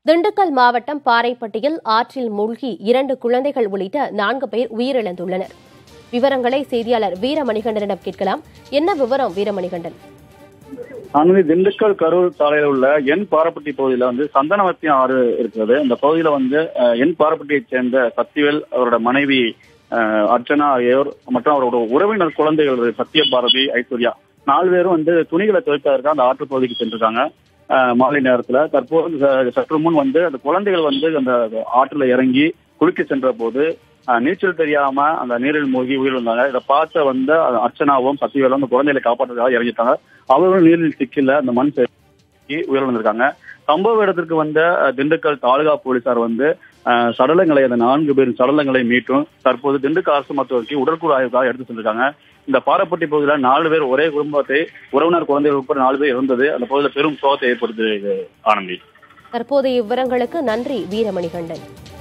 திண்டுக்கல் மாவட்டம் பாறைப்பட்டியில் ஆற்றில் மூழ்கி இரண்டு குழந்தைகள் உள்ளிட்ட நான்கு பேர் உயிரிழந்துள்ளனர் விவரங்களை செய்தியாளர் வீரமணிகண்டனிடம் கேட்கலாம் என்ன விவரம் வீரமணிகண்டன் அங்கு திண்டுக்கல் கரூர் சாலையில் உள்ள என் பாரப்பட்டி பகுதியில வந்து சந்தனவத்தி ஆறு இருக்கிறது இந்த பகுதியில வந்து அஹ், என் பாரப்பட்டியைச் சேர்ந்த சக்திவேல் அவரோட மனைவி அஹ், அர்ச்சனா ஆகியோர் மற்றும் அவரோட உறவினர் குழந்தைகள் சத்யபாரதி ஐஸ்வர்யா நாலு பேரும் வந்து துணிகளை துவைப்பதற்கு அந்த ஆற்று பகுதிக்கு சென்றிருக்காங்க அஹ், மாலை நேரத்துல தற்போது ச- சற்று முன் வந்து அந்த குழந்தைகள் வந்து அந்த ஆற்றுல இறங்கி குளிக்க சென்ற போது அஹ், நீச்சல் தெரியாம அந்த நீரில் மூழ்கி உயிரிழந்தாங்க இதை பார்த்த வந்து அர்ச்சனாவும் சத்யவேலும் அந்த குழந்தைகளை காப்பாற்றுறதுக்காக இறங்கிட்டாங்க அவர்களும் நீரில் சிக்கல அந்த மண் சரிக்கி உயிரிழந்திருக்காங்க சம்பவ இடத்திற்கு வந்த அஹ், திண்டுக்கல் தாலுகா போலீசார் வந்து அஹ், சடலங்களை அந்த நான்கு பேரின் சடலங்களை மீட்டும் தற்போது திண்டுக்கல் அரசு மருத்துவருக்கு உடற்கூறு ஆய்வுக்காக எடுத்து சென்றிருக்காங்க இந்த பாரப்பட்டி பகுதியில் நாலு பேர் ஒரே குடும்பத்தை உறவினர் குழந்தைகள் உட்பட நாலு பேர் இருந்தது அந்த பகுதியில் பெரும் சோகத்தை ஏற்படுத்தி ஆனந்தி தற்போதைய விவரங்களுக்கு நன்றி வீரமணிகண்டன்